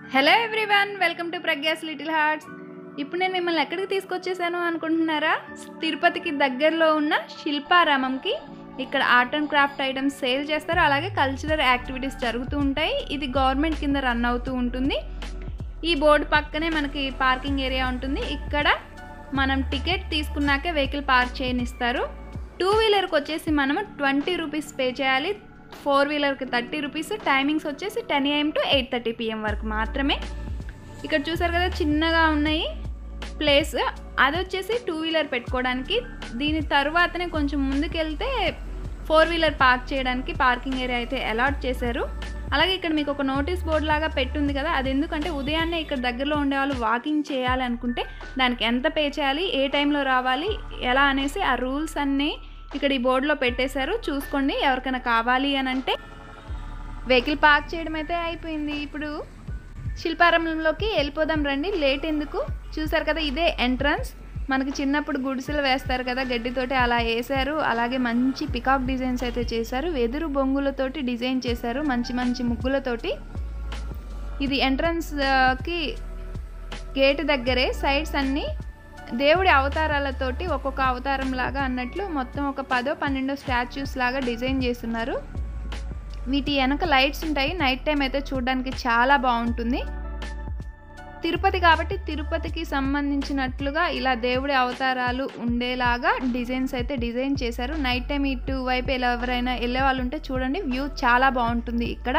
Hello everyone welcome to Pragya's little hearts ఇప్పుడు నేను మిమ్మల్ని ఎక్కడికి తీసుకొచ్చేసాను అనుకుంటున్నారా తిరుపతికి దగ్గరలో ఉన్న శిల్పారామంకి ఇక్కడ art and craft items sale చేస్తారు అలాగే కల్చరల్ యాక్టివిటీస్ జరుగుతూ ఉంటాయి ఇది గవర్నమెంట్ కింద రన్ అవుతూ ఉంటుంది ఈ బోర్డు పక్కనే మనకి పార్కింగ్ ఏరియా ఉంటుంది ఇక్కడ మనం టికెట్ తీసుకున్నాకే వెహికల్ పార్క్ చేయనిస్తారు టూ వీలర్కి వచ్చేసి మనము ట్వంటీ రూపీస్ పే చేయాలి ఫోర్ వీలర్కి థర్టీ రూపీస్ టైమింగ్స్ వచ్చేసి ten AM to eight thirty PM వరకు మాత్రమే ఇక్కడ చూసారు కదా చిన్నగా ఉన్నాయి ప్లేస్ అది వచ్చేసి టూ వీలర్ పెట్టుకోవడానికి దీని తర్వాతనే కొంచెం ముందుకెళ్తే ఫోర్ వీలర్ పార్క్ చేయడానికి పార్కింగ్ ఏరియా అయితే అలాట్ చేశారు అలాగే ఇక్కడ మీకు ఒక నోటీస్ బోర్డ్ లాగా పెట్టుంది కదా అది ఎందుకంటే ఉదయాన్నే ఇక్కడ దగ్గరలో ఉండే వాళ్ళు వాకింగ్ చేయాలి అనుకుంటే దానికి ఎంత పే చేయాలి ఏ టైంలో రావాలి ఎలా అనేసి ఆ రూల్స్ అన్నీ ఇక్కడ ఈ బోర్డులో పెట్టేశారు చూసుకోండి ఎవరికైనా కావాలి అని అంటే వెహికల్ పార్క్ చేయడం అయితే అయిపోయింది ఇప్పుడు శిల్పారంలోకి వెళ్ళిపోదాం రండి లేట్ ఎందుకు చూసారు కదా ఇదే ఎంట్రన్స్ మనకి చిన్నప్పుడు గుడిసెలు వేస్తారు కదా గడ్డితోటి అలా వేశారు అలాగే మంచి పికాక్ డిజైన్స్ అయితే చేశారు వెదురు బొంగులతోటి డిజైన్ చేశారు మంచి మంచి ముగ్గులతోటి ఇది ఎంట్రన్స్కి గేట్ దగ్గరే సైడ్స్ అన్నీ దేవుడి అవతారాలతోటి ఒక్కొక్క అవతారం లాగా అన్నట్లు మొత్తం ఒక పదో పన్నెండో స్టాచ్యూస్ లాగా డిజైన్ చేస్తున్నారు వీటి వెనక లైట్స్ ఉంటాయి నైట్ టైం అయితే చూడడానికి చాలా బాగుంటుంది తిరుపతి కాబట్టి తిరుపతికి సంబంధించినట్లుగా ఇలా దేవుడి అవతారాలు ఉండేలాగా డిజైన్స్ అయితే డిజైన్ చేశారు నైట్ టైం ఇటు వైపు ఎలా ఎవరైనా వెళ్ళే వాళ్ళు ఉంటే చూడండి వ్యూ చాలా బాగుంటుంది ఇక్కడ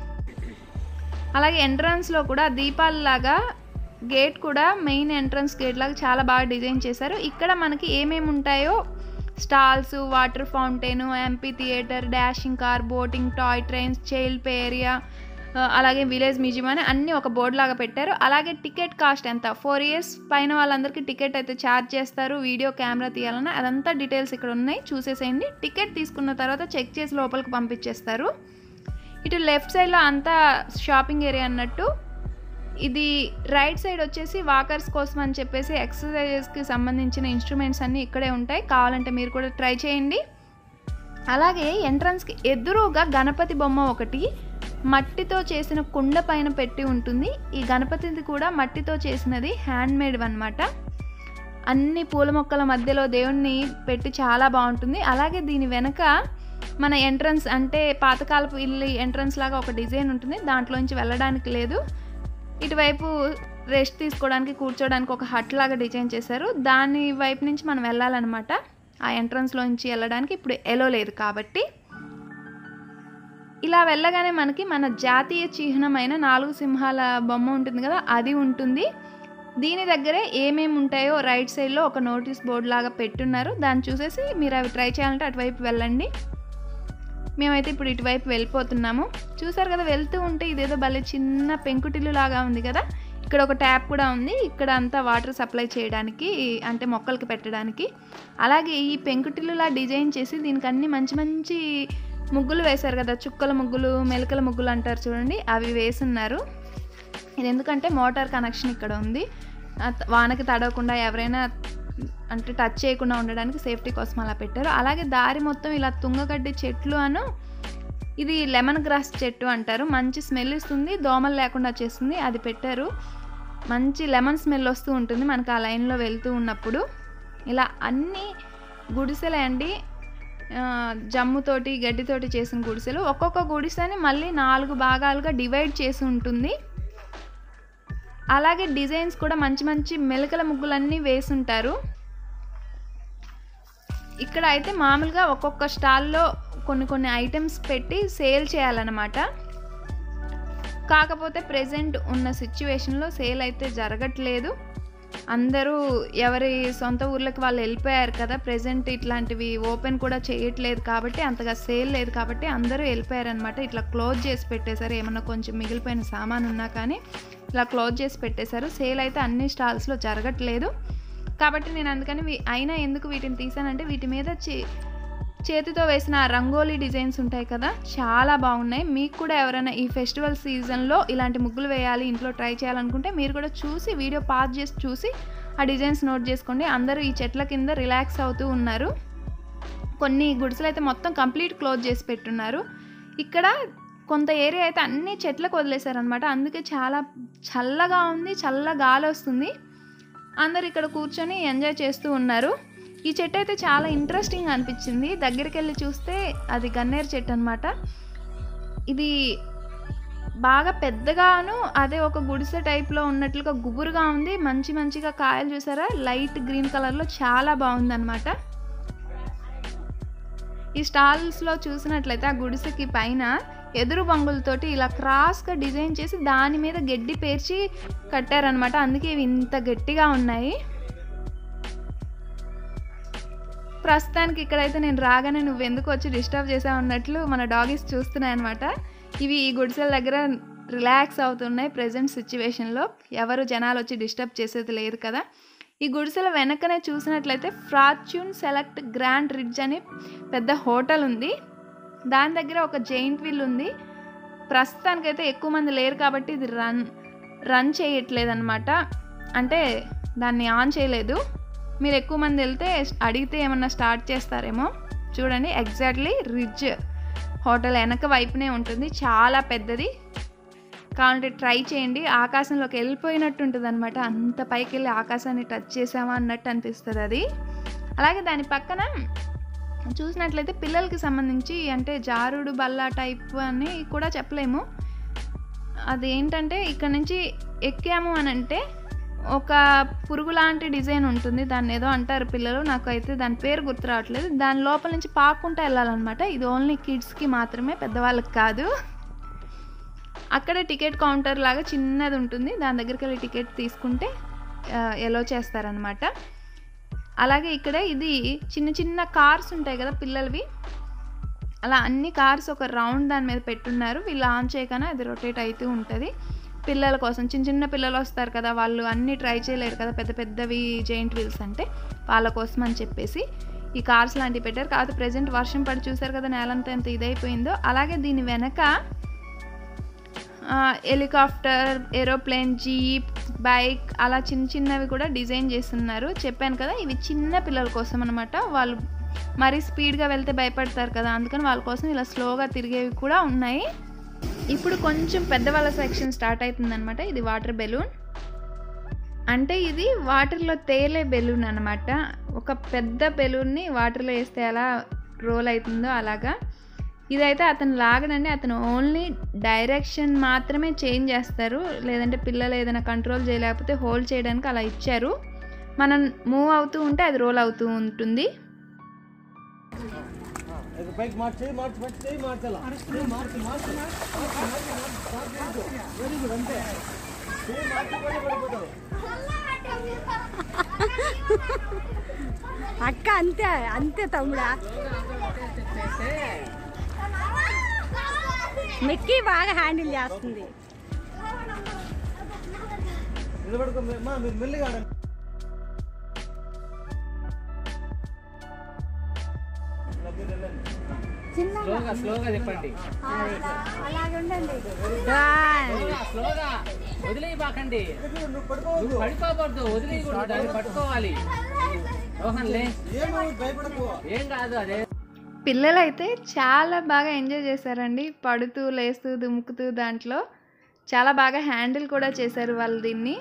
అలాగే ఎంట్రన్స్లో కూడా దీపాలలాగా గేట్ కూడా మెయిన్ ఎంట్రన్స్ గేట్ లాగా చాలా బాగా డిజైన్ చేశారు ఇక్కడ మనకి ఏమేమి ఉంటాయో stalls water fountain MP theatre dashing car boating toy trains child play area అలాగే విలేజ్ మ్యూజియం అని అన్నీ ఒక బోర్డు లాగా పెట్టారు అలాగే టికెట్ కాస్ట్ ఎంత ఫోర్ ఇయర్స్ పైన వాళ్ళందరికీ టికెట్ అయితే ఛార్జ్ చేస్తారు వీడియో కెమెరా తీయాలన్నా అదంతా డీటెయిల్స్ ఇక్కడ ఉన్నాయి చూసేసేయండి టికెట్ తీసుకున్న తర్వాత చెక్ చేసి లోపలికి పంపించేస్తారు ఇటు లెఫ్ట్ సైడ్లో అంతా షాపింగ్ ఏరియా అన్నట్టు ఇది రైట్ సైడ్ వచ్చేసి వాకర్స్ కోసం అని చెప్పేసి ఎక్సర్సైజెస్కి సంబంధించిన ఇన్స్ట్రుమెంట్స్ అన్నీ ఇక్కడే ఉంటాయి కావాలంటే మీరు కూడా ట్రై చేయండి అలాగే ఎంట్రన్స్కి ఎదురుగా గణపతి బొమ్మ ఒకటి మట్టితో చేసిన కుండ పైన పెట్టి ఉంటుంది ఈ గణపతిది కూడా మట్టితో చేసినది హ్యాండ్ మేడ్ అనమాట అన్ని పూల మొక్కల మధ్యలో దేవుణ్ణి పెట్టి చాలా బాగుంటుంది అలాగే దీని వెనక మన ఎంట్రన్స్ అంటే పాతకాలపు ఇల్లు ఎంట్రన్స్ లాగా ఒక డిజైన్ ఉంటుంది దాంట్లోంచి వెళ్ళడానికి లేదు ఇటువైపు రెస్ట్ తీసుకోవడానికి కూర్చోడానికి ఒక హట్ లాగా డిజైన్ చేశారు దాని వైపు నుంచి మనం వెళ్ళాలన్నమాట ఆ ఎంట్రన్స్లోంచి వెళ్ళడానికి ఇప్పుడు ఎలో లేదు కాబట్టి ఇలా వెళ్ళగానే మనకి మన జాతీయ చిహ్నమైన నాలుగు సింహాల బొమ్మ ఉంటుంది కదా అది ఉంటుంది దీని దగ్గరే ఏమేమి ఉంటాయో రైట్ సైడ్లో ఒక నోటీస్ బోర్డు లాగా పెట్టున్నారు దాన్ని చూసేసి మీరు అవి ట్రై చేయాలంటే అటువైపు వెళ్ళండి మేమైతే ఇప్పుడు ఇటువైపు వెళ్ళిపోతున్నాము చూసారు కదా వెళ్తూ ఉంటే ఇదేదో భలే చిన్న పెంకుటిల్లు లాగా ఉంది కదా ఇక్కడ ఒక ట్యాప్ కూడా ఉంది ఇక్కడ అంతా వాటర్ సప్లై చేయడానికి అంటే మొక్కలకి పెట్టడానికి అలాగే ఈ పెంకుటిల్లులా డిజైన్ చేసి దీనికి అన్ని మంచి మంచి ముగ్గులు వేశారు కదా చుక్కల ముగ్గులు మెలకల ముగ్గులు అంటారు చూడండి అవి వేసున్నారు ఇది ఎందుకంటే మోటార్ కనెక్షన్ ఇక్కడ ఉంది వానకి తడవకుండా ఎవరైనా అంటే టచ్ చేయకుండా ఉండడానికి సేఫ్టీ కోసం అలా పెట్టారు అలాగే దారి మొత్తం ఇలా తుంగగడ్డి చెట్లు అను ఇది లెమన్ గ్రాస్ చెట్టు అంటారు మంచి స్మెల్ ఇస్తుంది దోమలు లేకుండా చేస్తుంది అది పెట్టారు మంచి లెమన్ స్మెల్ వస్తూ ఉంటుంది మనకు ఆ లైన్లో వెళ్తూ ఉన్నప్పుడు ఇలా అన్ని గుడిసెలే అండి జమ్ముతోటి గడ్డితోటి చేసిన గుడిసెలు ఒక్కొక్క గుడిసెని మళ్ళీ నాలుగు భాగాలుగా డివైడ్ చేసి ఉంటుంది అలాగే డిజైన్స్ కూడా మంచి మంచి మెలకల ముగ్గులన్నీ వేసుంటారు ఇక్కడ అయితే మామూలుగా ఒక్కొక్క స్టాల్లో కొన్ని కొన్ని ఐటమ్స్ పెట్టి సేల్ చేయాలన్నమాట కాకపోతే ప్రజెంట్ ఉన్న సిచ్యువేషన్లో సేల్ అయితే జరగట్లేదు అందరూ ఎవరి సొంత ఊర్లకు వాళ్ళు వెళ్ళిపోయారు కదా ప్రజెంట్ ఇట్లాంటివి ఓపెన్ కూడా చేయట్లేదు కాబట్టి అంతగా సేల్ లేదు కాబట్టి అందరూ వెళ్ళిపోయారనమాట ఇట్లా క్లోజ్ చేసి పెట్టేశారు ఏమన్నా కొంచెం మిగిలిపోయిన సామాన్ ఉన్నా కానీ ఇలా క్లోజ్ చేసి పెట్టేశారు సేల్ అయితే అన్ని స్టాల్స్లో జరగట్లేదు కాబట్టి నేను అందుకని అయినా ఎందుకు వీటిని తీసానంటే వీటి మీద చేతితో వేసిన రంగోలీ డిజైన్స్ ఉంటాయి కదా చాలా బాగున్నాయి మీకు కూడా ఎవరైనా ఈ ఫెస్టివల్ సీజన్లో ఇలాంటి ముగ్గులు వేయాలి ఇంట్లో ట్రై చేయాలనుకుంటే మీరు కూడా చూసి వీడియో పాజ్ చేసి చూసి ఆ డిజైన్స్ నోట్ చేసుకోండి అందరూ ఈ చెట్ల కింద రిలాక్స్ అవుతూ ఉన్నారు కొన్ని గుడిసెలు అయితే మొత్తం కంప్లీట్ క్లోజ్ చేసి పెట్టున్నారు ఇక్కడ కొంత ఏరియా అయితే అన్ని చెట్లకు వదిలేశారనమాట అందుకే చాలా చల్లగా ఉంది చల్ల గాలి వస్తుంది అందరు ఇక్కడ కూర్చొని ఎంజాయ్ చేస్తూ ఉన్నారు ఈ చెట్టు అయితే చాలా ఇంట్రెస్టింగ్ అనిపించింది దగ్గరికి వెళ్ళి చూస్తే అది గన్నేరు చెట్టు అనమాట ఇది బాగా పెద్దగాను అదే ఒక గుడిసె టైప్లో ఉన్నట్లుగా గుబురుగా ఉంది మంచి మంచిగా కాయలు చూసారా లైట్ గ్రీన్ కలర్లో చాలా బాగుందన్నమాట ఈ స్టాల్స్లో చూసినట్లయితే ఆ గుడిసెకి పైన ఎదురు బంగులతోటి ఇలా క్రాస్గా డిజైన్ చేసి దాని మీద గడ్డి పేర్చి కట్టారనమాట అందుకే ఇవి ఇంత గట్టిగా ఉన్నాయి ప్రస్తుతానికి ఇక్కడైతే నేను రాగానే నువ్వు ఎందుకు వచ్చి డిస్టర్బ్ చేసావు అన్నట్లు మన డాగీస్ చూస్తున్నాయి అనమాట ఇవి ఈ గుడిసెల దగ్గర రిలాక్స్ అవుతున్నాయి ప్రజెంట్ సిచ్యువేషన్లో ఎవరు జనాలు వచ్చి డిస్టర్బ్ చేసేది లేదు కదా ఈ గుడిసెల వెనకనే చూసినట్లయితే ఫార్చ్యూన్ సెలెక్ట్ గ్రాండ్ రిడ్జ్ అని పెద్ద హోటల్ ఉంది దాని దగ్గర ఒక జైంట్ వీల్ ఉంది ప్రస్తుతానికైతే ఎక్కువ మంది లేరు కాబట్టి ఇది రన్ రన్ చేయట్లేదు అనమాట అంటే దాన్ని ఆన్ చేయలేదు మీరు ఎక్కువ మంది వెళ్తే అడిగితే ఏమన్నా స్టార్ట్ చేస్తారేమో చూడండి ఎగ్జాక్ట్లీ రిడ్జ్ హోటల్ వెనక వైపునే ఉంటుంది చాలా పెద్దది కావాలంటే ట్రై చేయండి ఆకాశంలోకి వెళ్ళిపోయినట్టు ఉంటుంది అనమాట అంత పైకి వెళ్ళి ఆకాశాన్ని టచ్ చేసామా అన్నట్టు అనిపిస్తుంది అది అలాగే దాని పక్కన చూసినట్లయితే పిల్లలకి సంబంధించి అంటే జారుడు బల్ల టైప్ అని కూడా చెప్పలేము అదేంటంటే ఇక్కడ నుంచి ఎక్కాము అని అంటే ఒక పురుగు లాంటి డిజైన్ ఉంటుంది దాన్ని ఏదో అంటారు పిల్లలు నాకు అయితే దాని పేరు గుర్తు రావట్లేదు దాని లోపల నుంచి పాక్కుంటా వెళ్ళాలన్నమాట ఇది ఓన్లీ కిడ్స్కి మాత్రమే పెద్దవాళ్ళకి కాదు అక్కడే టికెట్ కౌంటర్ లాగా చిన్నది ఉంటుంది దాని దగ్గరికి వెళ్ళి టికెట్ తీసుకుంటే ఎలో చేస్తారనమాట అలాగే ఇక్కడ ఇది చిన్న చిన్న కార్స్ ఉంటాయి కదా పిల్లలవి అలా అన్ని కార్స్ ఒక రౌండ్ దాని మీద పెట్టున్నారు వీళ్ళు ఆన్ చేయగానే అది రొటేట్ అవుతూ ఉంటుంది పిల్లల కోసం చిన్న చిన్న పిల్లలు వస్తారు కదా వాళ్ళు అన్నీ ట్రై చేయలేరు కదా పెద్ద పెద్దవి జైంట్ వీల్స్ అంటే వాళ్ళ కోసం అని చెప్పేసి ఈ కార్స్ లాంటివి పెట్టారు కాకపోతే ప్రజెంట్ వర్షం పడి చూసారు కదా నేలంతా ఎంత ఇదైపోయిందో అలాగే దీని వెనక హెలికాప్టర్ ఏరోప్లేన్ జీప్ బైక్ అలా చిన్న చిన్నవి కూడా డిజైన్ చేస్తున్నారు చెప్పాను కదా ఇవి చిన్న పిల్లల కోసం అనమాట వాళ్ళు మరీ స్పీడ్గా వెళ్తే భయపడతారు కదా అందుకని వాళ్ళ కోసం ఇలా స్లోగా తిరిగేవి కూడా ఉన్నాయి ఇప్పుడు కొంచెం పెద్దవాళ్ళ సెక్షన్ స్టార్ట్ అవుతుంది అనమాట ఇది వాటర్ బెలూన్ అంటే ఇది వాటర్లో తేలే బెలూన్ అనమాట ఒక పెద్ద బెలూన్ని వాటర్లో వేస్తే ఎలా రోల్ అవుతుందో అలాగా ఇదైతే అతను లాగడండి అతను ఓన్లీ డైరెక్షన్ మాత్రమే చేంజ్ చేస్తారు లేదంటే పిల్లలు ఏదైనా కంట్రోల్ చేయలేకపోతే హోల్డ్ చేయడానికి అలా ఇచ్చారు మనం మూవ్ అవుతూ ఉంటే అది రోల్ అవుతూ ఉంటుంది ಇದು ಬೈಕ್ ಮಾಡ್ಸಿ ಮಾಡ್ಸಿ ಮಾಡ್ಸಿ ಮಾಡ್ಸಲ್ಲ ಮಾಡ್ಸಿ ಮಾಡ್ಸಿ ವೆರಿ ಗುಡ್ ಅಂತೆ ಮಾಡ್ಸಿ ಮಾಡಿ ಬರ್ಬೋದು అక్క అంతే అంతే తమ్ముడా మెక్కి బాగా హ్యాండిల్ చేస్తుంది నిలబడుకో మా మీరు మెల్లిగా ఆడండి ఇలా మీరు వెళ్ళండి. స్లోగా స్లోగా చెప్పండి స్లోగా వదిలేయబాకండి నువ్వు పడుకోవద్దు పడిపోకూడదు వదిలేయకూడదు దాన్ని పట్టుకోవాలి రోహన్ లే ఏమో భయపడకు ఏం కాదు అదే పిల్లలైతే చాలా బాగా ఎంజాయ్ చేశారండి పడుతూ లేస్తూ దుముకుతూ దాంట్లో చాలా బాగా హ్యాండిల్ కూడా చేశారు వాళ్ళు దీన్ని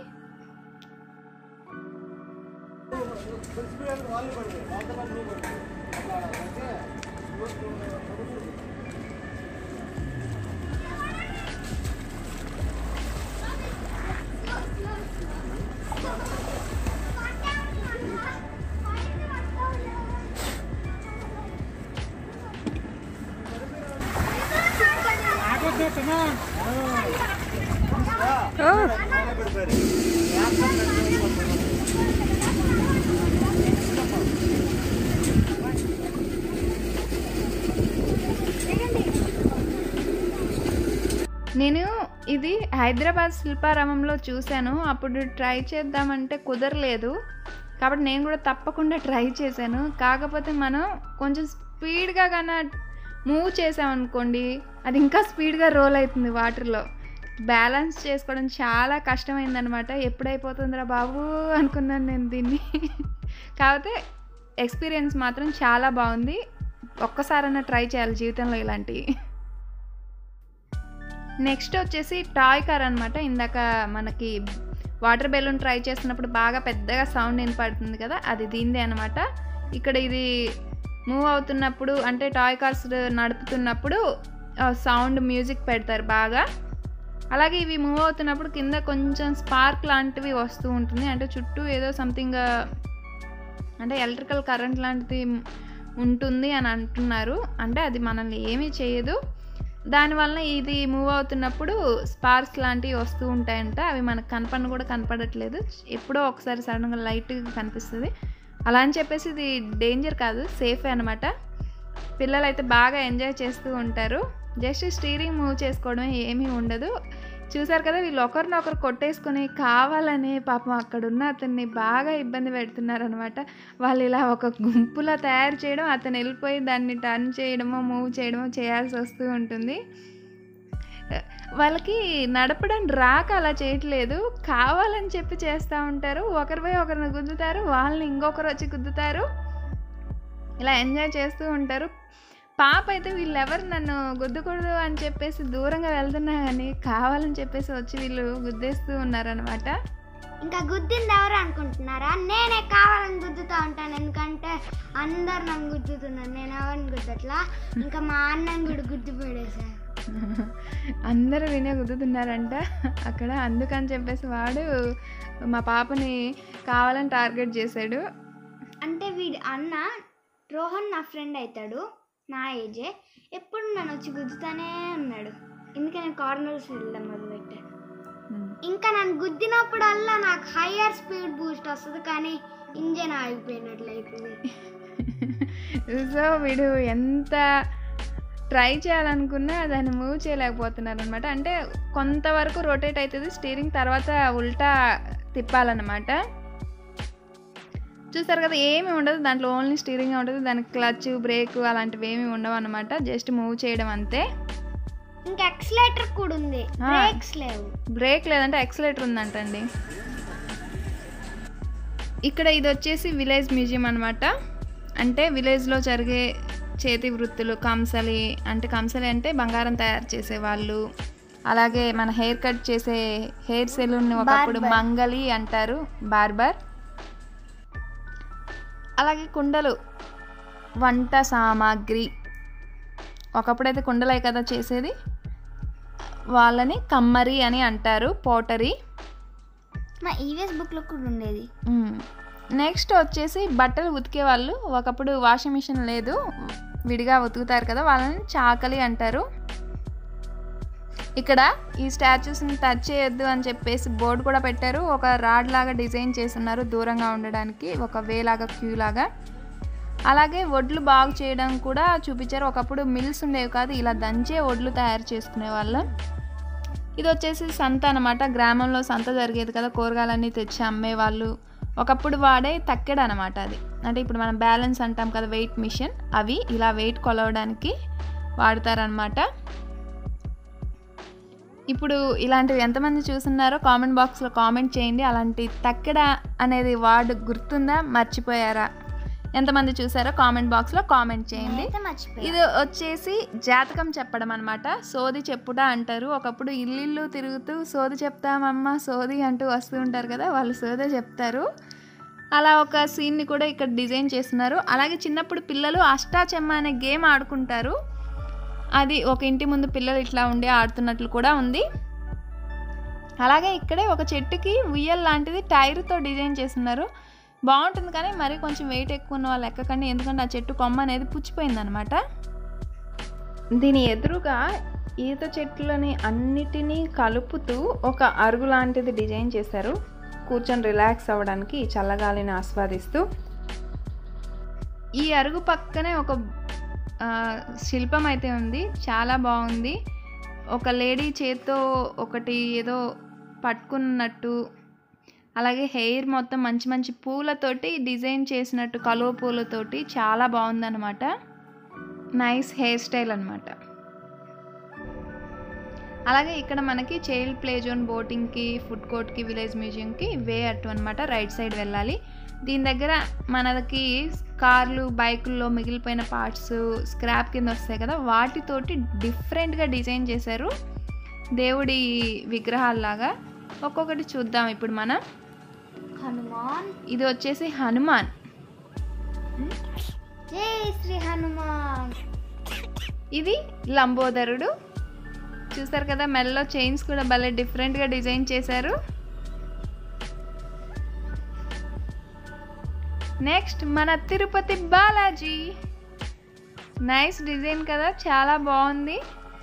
నేను ఇది హైదరాబాద్ శిల్పారామంలో చూశాను అప్పుడు ట్రై చేద్దామంటే కుదరలేదు కాబట్టి నేను కూడా తప్పకుండా ట్రై చేశాను కాకపోతే మనం కొంచెం స్పీడ్గా కన్నా మూవ్ చేసామనుకోండి అది ఇంకా స్పీడ్గా రోల్ అవుతుంది వాటర్లో బ్యాలెన్స్ చేసుకోవడం చాలా కష్టమైందనమాట ఎప్పుడైపోతుందిరా బాబు అనుకున్నాను నేను దీన్ని కాకపోతే ఎక్స్పీరియన్స్ మాత్రం చాలా బాగుంది ఒక్కసారైనా ట్రై చేయాలి జీవితంలో ఇలాంటివి నెక్స్ట్ వచ్చేసి టాయ్ కార్ అనమాట ఇందాక మనకి వాటర్ బెలూన్ ట్రై చేస్తున్నప్పుడు బాగా పెద్దగా సౌండ్ వినపడుతుంది కదా అది దీందే అనమాట ఇక్కడ ఇది మూవ్ అవుతున్నప్పుడు అంటే టాయ్ కార్స్ నడుపుతున్నప్పుడు సౌండ్ మ్యూజిక్ పెడతారు బాగా అలాగే ఇవి మూవ్ అవుతున్నప్పుడు కింద కొంచెం స్పార్క్ లాంటివి వస్తూ ఉంటుంది అంటే చుట్టూ ఏదో సంథింగ్ అంటే ఎలక్ట్రికల్ కరెంట్ లాంటిది ఉంటుంది అని అంటున్నారు అంటే అది మనల్ని ఏమీ చేయదు దానివల్ల ఇది మూవ్ అవుతున్నప్పుడు స్పార్క్స్ లాంటివి వస్తూ ఉంటాయంట అవి మనకు కనపడిన కూడా కనపడట్లేదు ఎప్పుడో ఒకసారి సడన్గా లైట్గా కనిపిస్తుంది అలా అని చెప్పేసి ఇది డేంజర్ కాదు సేఫే అనమాట పిల్లలు అయితే బాగా ఎంజాయ్ చేస్తూ ఉంటారు జస్ట్ స్టీరింగ్ మూవ్ చేసుకోవడమే ఏమీ ఉండదు చూసారు కదా వీళ్ళు ఒకరినొకరు కొట్టేసుకొని కావాలని పాపం అక్కడ ఉన్న అతన్ని బాగా ఇబ్బంది పెడుతున్నారు అనమాట వాళ్ళు ఇలా ఒక గుంపులా తయారు చేయడం అతను వెళ్ళిపోయి దాన్ని టర్న్ చేయడమో మూవ్ చేయడమో చేయాల్సి వస్తూ ఉంటుంది వాళ్ళకి నడపడం రాక అలా చేయట్లేదు కావాలని చెప్పి చేస్తూ ఉంటారు ఒకరిపై ఒకరిని గుద్దుతారు వాళ్ళని ఇంకొకరు వచ్చి గుద్దుతారు ఇలా ఎంజాయ్ చేస్తూ ఉంటారు పాప అయితే వీళ్ళెవరు నన్ను గుద్దకూడదు అని చెప్పేసి దూరంగా వెళ్తున్నా కానీ కావాలని చెప్పేసి వచ్చి వీళ్ళు గుద్దేస్తూ ఉన్నారనమాట ఇంకా గుద్దింది ఎవరు అనుకుంటున్నారా నేనే కావాలని గుద్దుతూ ఉంటాను ఎందుకంటే అందరు నన్ను గుద్దుతున్నారు నేను ఎవరిని గుద్దట్లా ఇంకా మా అన్నని కూడా గుద్దు పడేశారు అందరూ వినే గుద్దుతున్నారంట అక్కడ అందుకని చెప్పేసి వాడు మా పాపని కావాలని టార్గెట్ చేశాడు అంటే వీడి అన్న రోహన్ నా ఫ్రెండ్ అవుతాడు నా ఏజే ఎప్పుడు నన్ను వచ్చి గుద్దుతానే ఉన్నాడు అందుకే నేను కార్నర్స్ వెళ్ళడం మొదలుపెట్టాను ఇంకా నన్ను గుద్దినప్పుడల్లా నాకు హయ్యర్ స్పీడ్ బూస్ట్ వస్తుంది కానీ ఇంజన్ ఆగిపోయినట్లయితుంది సో వీడు ఎంత ట్రై చేయాలనుకున్నా దాన్ని మూవ్ చేయలేకపోతున్నారు అనమాట అంటే కొంతవరకు రొటేట్ అవుతుంది స్టీరింగ్ తర్వాత ఉల్టా తిప్పాలన్నమాట చూసారు కదా ఏమి ఉండదు దాంట్లో ఓన్లీ స్టీరింగ్ ఉంటుంది దానికి క్లచ్ బ్రేక్ అలాంటివి ఏమి ఉండవు అనమాట జస్ట్ మూవ్ చేయడం అంతే ఇంకా ఎక్సలేటర్ కూడా ఉంది ఆ. బ్రేక్స్ లేవు బ్రేక్ లేదంటే ఎక్సలేటర్ ఉందంటండి ఇక్కడ ఇది వచ్చేసి విలేజ్ మ్యూజియం అనమాట అంటే విలేజ్లో జరిగే చేతి వృత్తులు కంసలి అంటే కంసలి అంటే బంగారం తయారు చేసే వాళ్ళు అలాగే మన హెయిర్ కట్ చేసే హెయిర్ సెలూన్ ఒకప్పుడు Barber. మంగలి అంటారు బార్బర్ అలాగే కుండలు వంట సామాగ్రి ఒకప్పుడైతే కుండలే కదా చేసేది వాళ్ళని కమ్మరి అని అంటారు పోటరీ మా ఈవీఎస్ బుక్లో కూడా ఉండేది నెక్స్ట్ వచ్చేసి బట్టలు ఉతికే వాళ్ళు ఒకప్పుడు వాషింగ్ మిషన్ లేదు విడిగా ఉతుకుతారు కదా వాళ్ళని చాకలి అంటారు ఇక్కడ ఈ స్టాచ్యూస్ని టచ్ చేయొద్దు అని చెప్పేసి బోర్డు కూడా పెట్టారు ఒక రాడ్ లాగా డిజైన్ చేస్తున్నారు దూరంగా ఉండడానికి ఒక వే లాగా క్యూ లాగా అలాగే వడ్లు బాగు చేయడం కూడా చూపించారు ఒకప్పుడు మిల్స్ ఉండేవి కాదు ఇలా దంచే వడ్లు తయారు చేసుకునే వాళ్ళం ఇది వచ్చేసి సంత అనమాట గ్రామంలో సంత జరిగేది కదా కూరగాయలన్నీ తెచ్చి అమ్మేవాళ్ళు ఒకప్పుడు వాడే తక్కెడ అనమాట అది అంటే ఇప్పుడు మనం బ్యాలెన్స్ అంటాం కదా వెయిట్ మిషన్ అవి ఇలా వెయిట్ కొలవడానికి వాడతారనమాట ఇప్పుడు ఇలాంటివి ఎంతమంది చూస్తున్నారో కామెంట్ బాక్స్లో కామెంట్ చేయండి అలాంటి తక్కెడ అనేది వర్డ్ గుర్తుందా మర్చిపోయారా ఎంతమంది చూసారో కామెంట్ బాక్స్లో కామెంట్ చేయండి అయితే మర్చిపోయా ఇది వచ్చేసి జాతకం చెప్పడం అనమాట సోది చెప్పుడా అంటారు ఒకప్పుడు ఇల్లు తిరుగుతూ సోది చెప్తామమ్మ సోది అంటూ వస్తూ ఉంటారు కదా వాళ్ళు సోదే చెప్తారు అలా ఒక సీన్ని కూడా ఇక్కడ డిజైన్ చేస్తున్నారు అలాగే చిన్నప్పుడు పిల్లలు అష్టాచెమ్మ అనే గేమ్ ఆడుకుంటారు అది ఒక ఇంటి ముందు పిల్లలు ఇట్లా ఉండి ఆడుతున్నట్లు కూడా ఉంది అలాగే ఇక్కడే ఒక చెట్టుకి ఉయ్యల్ లాంటిది టైర్తో డిజైన్ చేస్తున్నారు బాగుంటుంది కానీ మరీ కొంచెం వెయిట్ ఎక్కువ ఉన్న వాళ్ళు ఎక్కకండి ఎందుకంటే ఆ చెట్టు కొమ్మ అనేది పుచ్చిపోయిందనమాట దీని ఎదురుగా ఈత చెట్లని అన్నిటినీ కలుపుతూ ఒక అరుగు లాంటిది డిజైన్ చేశారు కూర్చొని రిలాక్స్ అవ్వడానికి ఈ చల్లగాలిని ఆస్వాదిస్తూ ఈ అరుగు పక్కనే ఒక ఆ, శిల్పం అయితే ఉంది చాలా బాగుంది ఒక లేడీ చేత్తో ఒకటి ఏదో పట్టుకున్నట్టు అలాగే హెయిర్ మొత్తం మంచి మంచి పూలతోటి డిజైన్ చేసినట్టు కలువ పూలతోటి చాలా బాగుందన్నమాట నైస్ హెయిర్ స్టైల్ అనమాట అలాగే ఇక్కడ మనకి చైల్డ్ ప్లే జోన్ బోటింగ్కి ఫుడ్ కోర్ట్కి విలేజ్ మ్యూజియంకి వే అటు అనమాట రైట్ సైడ్ వెళ్ళాలి దీని దగ్గర మనకి కార్లు బైకుల్లో మిగిలిపోయిన పార్ట్స్ స్క్రాప్ కింద వస్తాయి కదా వాటితోటి డిఫరెంట్గా డిజైన్ చేశారు దేవుడి విగ్రహాల్లాగా ఒక్కొక్కటి చూద్దాం ఇప్పుడు మనం హనుమాన్ ఇది వచ్చేసి హనుమాన్ జై శ్రీ హనుమాన్ ఇది లంబోదరుడు చూసారు కదా మెల్లో చైన్స్ కూడా భలే డిఫరెంట్గా డిజైన్ చేశారు నెక్స్ట్ మన తిరుపతి బాలాజీ నైస్ డిజైన్ కదా చాలా బాగుంది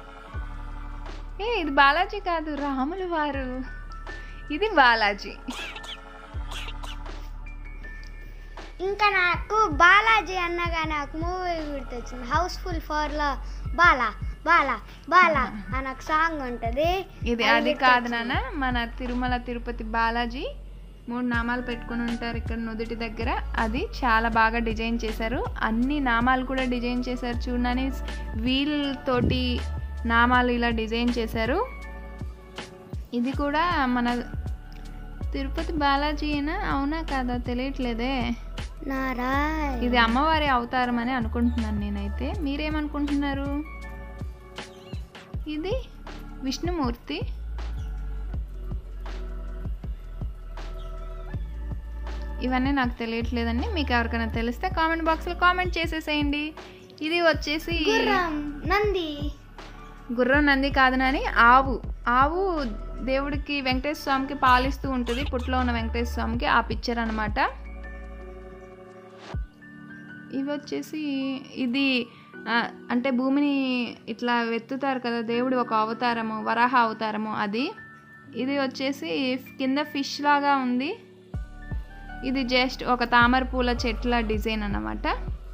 ఏ ఇది బాలాజీ కాదు రాములు వారు ఇది బాలాజీ ఇంకా నాకు బాలాజీ అన్నగా నాకు మూవీ గుర్తొచ్చింది హౌస్ఫుల్ ఫర్ లో బాలా బాలా బాలా అని ఒక సాంగ్ ఉంటుంది ఇది అది కాదు నాన్న మన తిరుమల తిరుపతి బాలాజీ మూడు నామాలు పెట్టుకొని ఉంటారు ఇక్కడ నుదుటి దగ్గర అది చాలా బాగా డిజైన్ చేశారు అన్ని నామాలు కూడా డిజైన్ చేశారు చూడని వీల్ తోటి నామాలు ఇలా డిజైన్ చేశారు ఇది కూడా మన తిరుపతి బాలాజీనా అవునా కాదా తెలియట్లేదే నారాయ్ ఇది అమ్మవారి అవతారం అని అనుకుంటున్నాను నేనైతే మీరేమనుకుంటున్నారు ఇది విష్ణుమూర్తి ఇవన్నీ నాకు తెలియట్లేదండి మీకు ఎవరికైనా తెలిస్తే కామెంట్ బాక్స్లో కామెంట్ చేసేసేయండి ఇది వచ్చేసి గుర్రం నంది గుర్రం నంది కాదు నాని ఆవు ఆవు దేవుడికి వెంకటేశ్వర స్వామికి పాలిస్తూ ఉంటుంది పుట్లో ఉన్న వెంకటేశ్వర స్వామికి ఆ పిక్చర్ అనమాట ఇవి వచ్చేసి ఇది ఆ, అంటే భూమిని ఇట్లా వెత్తుతారు కదా దేవుడి ఒక అవతారము వరాహ అవతారము అది ఇది వచ్చేసి కింద ఫిష్ లాగా ఉంది ఇది జస్ట్ ఒక తామర పూల చెట్ల డిజైన్ అన్నమాట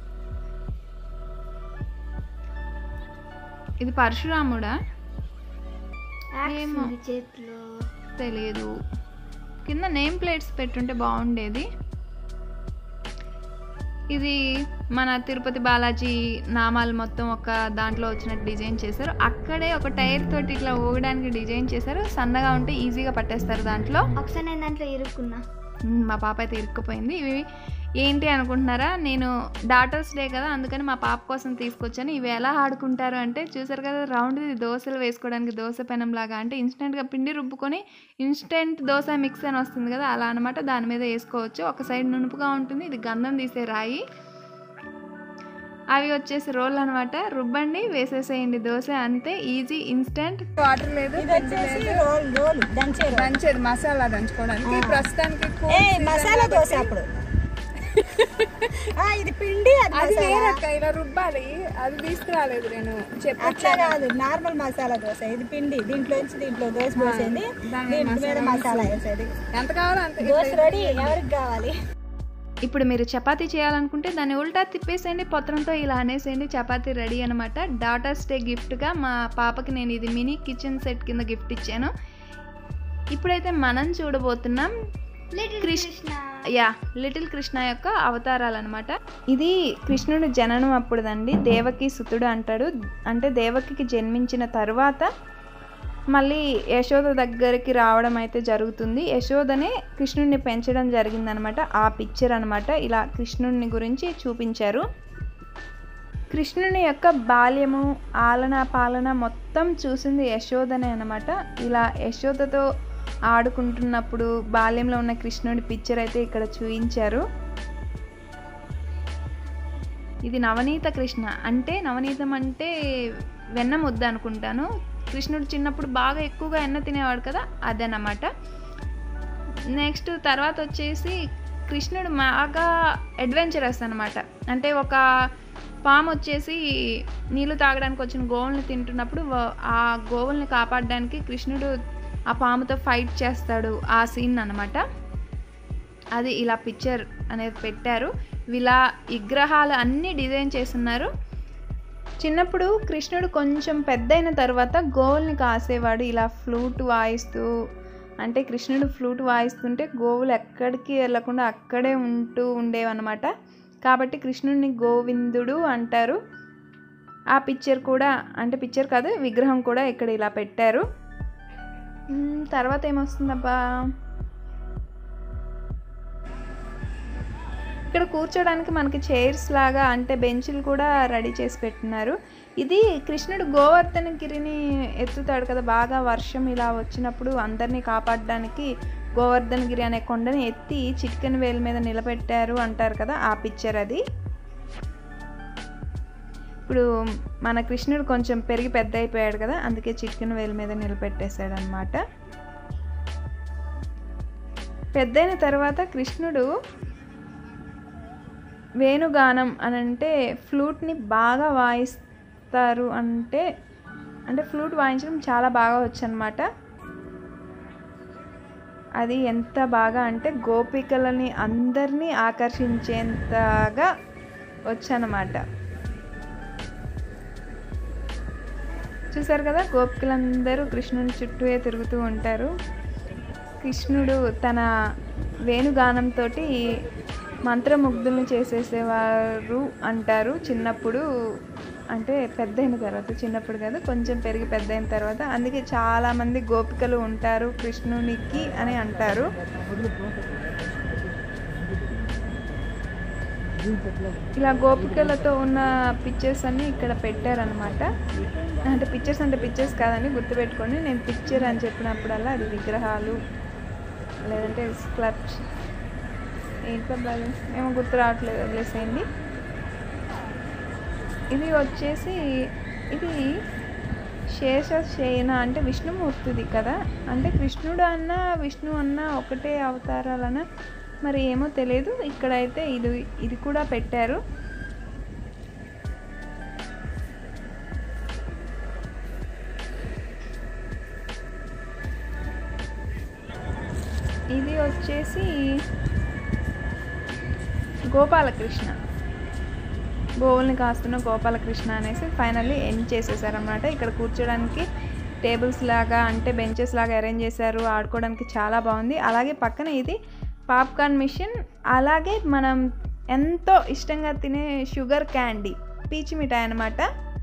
ఇది పరశురాముడా ఏమో. ఉంది చేతిలో తెలియదు కింద నేమ్ ప్లేట్స్ పెట్టుంటే బాగుండేది ఇది మన తిరుపతి బాలాజీ నామాలు మొత్తం ఒక దాంట్లో వచ్చినట్టు డిజైన్ చేశారు అక్కడే ఒక టైర్ తోటి ఇట్లా ఊగడానికి డిజైన్ చేశారు సన్నగా ఉంటే ఈజీగా పట్టేస్తారు దాంట్లో ఒకసారి నేను దాంట్లో ఇరుక్కున్నా మ్మ్, మా పాప అయితే ఇరుక్కుపోయింది ఇవి ఏంటి అనుకుంటున్నారా నేను డాటర్స్ డే కదా అందుకని మా పాప కోసం తీసుకొచ్చాను ఇవి ఎలా ఆడుకుంటారు అంటే చూసారు కదా రౌండ్ దోశలు వేసుకోవడానికి దోశ పెనం లాగా అంటే ఇన్స్టెంట్గా పిండి రుబ్బుకొని ఇన్స్టెంట్ దోశ మిక్స్ అని వస్తుంది కదా అలా అనమాట దాని మీద వేసుకోవచ్చు ఒక సైడ్ నునుపుగా ఉంటుంది ఇది గంధం తీసే రాయి అవి వచ్చేసి రోల్ అనమాట రుబ్బండి వేసేసేయండి దోశ అంతే ఈజీ ఇన్స్టెంట్ వాటర్ లేదు రోల్ రోల్ దంచేది దంచేది మసాలా దంచుకోవడానికి ప్రస్తుతానికి ఏ మసాలా దోశ అప్పుడు ఆ, ఇది పిండి అది అది మసాలా. వేరక్క ఇలా రుబ్బాలి అది తీసుకురాలేదు నేను చెప్ప అట్లా కాదు నార్మల్ మసాలా దోశ ఇది పిండి దీంట్లోంచి దీంట్లో దోశ పోసేది దీంట్లో మీద మసాలా వేసేది ఎంత కావాలో అంత దోశ రెడీ ఎవరికి కావాలి ఇప్పుడు మీరు చపాతీ చేయాలనుకుంటే దాన్ని ఉల్టా తిప్పేసేయండి పత్రంతో ఇలా అనేసేయండి చపాతీ రెడీ అనమాట డాటర్స్ డే గిఫ్ట్గా మా పాపకి నేను ఇది మినీ కిచెన్ సెట్ కింద గిఫ్ట్ ఇచ్చాను ఇప్పుడైతే మనం చూడబోతున్నాం లిటిల్ కృష్ణ కృష్ణ యా లిటిల్ కృష్ణ యొక్క అవతారాలు అనమాట ఇది కృష్ణుడు జననం అప్పుడుదండి దేవకి సుతుడు అంటాడు అంటే దేవకికి జన్మించిన తరువాత మళ్ళీ యశోద దగ్గరికి రావడం అయితే జరుగుతుంది యశోదనే కృష్ణుడిని పెంచడం జరిగిందనమాట ఆ పిక్చర్ అనమాట ఇలా కృష్ణుడిని గురించి చూపించారు కృష్ణుని యొక్క బాల్యము ఆలన పాలన మొత్తం చూసింది యశోదనే అనమాట ఇలా యశోదతో ఆడుకుంటున్నప్పుడు బాల్యంలో ఉన్న కృష్ణుడి పిక్చర్ అయితే ఇక్కడ చూపించారు ఇది నవనీత కృష్ణ అంటే నవనీతం అంటే వెన్న ముద్ద అనుకుంటాను కృష్ణుడు చిన్నప్పుడు బాగా ఎక్కువగా వెన్న తినేవాడు కదా అదనమాట నెక్స్ట్ తర్వాత వచ్చేసి కృష్ణుడు బాగా అడ్వెంచరస్ అనమాట అంటే ఒక పాము వచ్చేసి నీళ్లు తాగడానికి వచ్చిన గోవుల్ని తింటున్నప్పుడు వ- ఆ గోవుల్ని కాపాడడానికి కృష్ణుడు ఆ పాముతో ఫైట్ చేస్తాడు ఆ సీన్ అనమాట అది ఇలా పిక్చర్ అనేది పెట్టారు ఇలా విగ్రహాలు అన్నీ డిజైన్ చేస్తున్నారు చిన్నప్పుడు కృష్ణుడు కొంచెం పెద్దయిన తర్వాత గోవుల్ని కాసేవాడు ఇలా ఫ్లూట్ వాయిస్తూ అంటే కృష్ణుడు ఫ్లూట్ వాయిస్తుంటే గోవులు ఎక్కడికి వెళ్ళకుండా అక్కడే ఉంటూ ఉండేవన్నమాట కాబట్టి కృష్ణుడిని గోవిందుడు అంటారు ఆ పిక్చర్ కూడా అంటే పిక్చర్ కాదు విగ్రహం కూడా ఇక్కడ ఇలా పెట్టారు మ్మ్, తర్వాత ఏమొస్తుందబ్బా ఇక్కడ కూర్చోడానికి మనకి చైర్స్ లాగా అంటే బెంచ్లు కూడా రెడీ చేసి పెట్టినారు ఇది కృష్ణుడు గోవర్ధన గిరిని ఎత్తుతాడు కదా బాగా వర్షం ఇలా వచ్చినప్పుడు అందరినీ కాపాడడానికి గోవర్ధన గిరి అనే కొండని ఎత్తి చిటికెన్ వేలు మీద నిలబెట్టారు అంటారు కదా ఆ పిక్చర్ అది ఇప్పుడు మన కృష్ణుడు కొంచెం పెరిగి పెద్ద అయిపోయాడు కదా అందుకే చిటికెన్ వేలు మీద నిలబెట్టేశాడు అనమాట పెద్దయిన తర్వాత కృష్ణుడు వేణుగానం అని అంటే ఫ్లూట్ని బాగా వాయిస్తారు అంటే అంటే ఫ్లూట్ వాయించడం చాలా బాగా వచ్చనమాట అది ఎంత బాగా అంటే గోపికలని అందరినీ ఆకర్షించేంతగా వచ్చనమాట చూసారు కదా గోపికలందరూ కృష్ణుని చుట్టూయే తిరుగుతూ ఉంటారు కృష్ణుడు తన వేణుగానంతో మంత్రముగ్ధుల్ని చేసేసేవారు అంటారు చిన్నప్పుడు అంటే పెద్ద అయిన తర్వాత చిన్నప్పుడు కాదు కొంచెం పెరిగి పెద్ద అయిన తర్వాత అందుకే చాలామంది గోపికలు ఉంటారు కృష్ణునికి అని అంటారు ఇలా గోపికలతో ఉన్న పిక్చర్స్ అన్ని ఇక్కడ పెట్టారనమాట అంటే పిక్చర్స్ అంటే పిక్చర్స్ కాదని గుర్తుపెట్టుకోండి నేను పిక్చర్ అని చెప్పినప్పుడల్లా అది విగ్రహాలు లేదంటే స్క్లప్స్ ఏంటబ్బా అది? ఏమో గుర్తు రావట్లేదు వదిలేసేయండి ఇది వచ్చేసి ఇది శేషశయన అంటే విష్ణుమూర్తిది కదా అంటే కృష్ణుడు అన్న విష్ణు అన్న ఒకటే అవతారాలన మరి ఏమో తెలియదు ఇక్కడైతే ఇది ఇది కూడా పెట్టారు ఇది వచ్చేసి గోపాలకృష్ణ గోవుల్ని కాస్తున్న గోపాలకృష్ణ అనేసి ఫైనల్లీ ఎండ్ చేసేసారనమాట ఇక్కడ కూర్చోడానికి టేబుల్స్ లాగా అంటే బెంచెస్ లాగా అరేంజ్ చేశారు ఆడుకోవడానికి చాలా బాగుంది అలాగే పక్కన ఇది పాప్కార్న్ మిషన్ అలాగే మనం ఎంతో ఇష్టంగా తినే షుగర్ క్యాండీ పీచు మిఠాయి అనమాట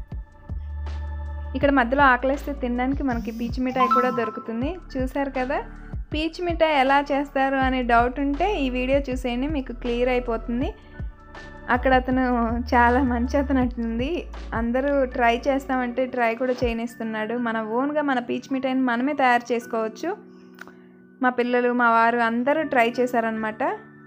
ఇక్కడ మధ్యలో ఆకలిస్తే తినడానికి మనకి పీచు మిఠాయి కూడా దొరుకుతుంది చూసారు కదా పీచు మిఠాయి ఎలా చేస్తారు అనే డౌట్ ఉంటే ఈ వీడియో చూసేయండి మీకు క్లియర్ అయిపోతుంది అక్కడ అతను చాలా మంచి అతను అంటుంది అందరూ ట్రై చేస్తామంటే ట్రై కూడా చేయనిస్తున్నాడు మన ఓన్గా మన పీచ్ మిఠాయిని మనమే తయారు చేసుకోవచ్చు మా పిల్లలు మా వారు అందరూ ట్రై చేశారనమాట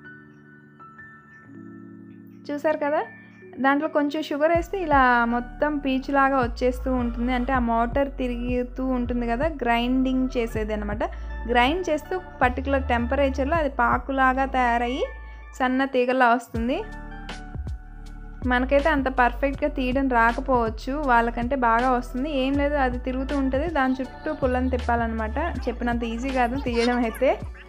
చూసారు కదా దాంట్లో కొంచెం షుగర్ వేస్తే ఇలా మొత్తం పీచు లాగా వచ్చేస్తూ ఉంటుంది అంటే ఆ మోటార్ తిరుగుతూ ఉంటుంది కదా గ్రైండింగ్ చేసేది అనమాట గ్రైండ్ చేస్తూ పర్టికులర్ టెంపరేచర్లో అది పాకులాగా తయారయ్యి సన్న తీగలా వస్తుంది మనకైతే అంత పర్ఫెక్ట్గా తీయడం రాకపోవచ్చు వాళ్ళకంటే బాగా వస్తుంది ఏం లేదు అది తిరుగుతూ ఉంటుంది దాని చుట్టూ పుల్లని తిప్పాలన్నమాట చెప్పినంత ఈజీ కాదు తీయడం అయితే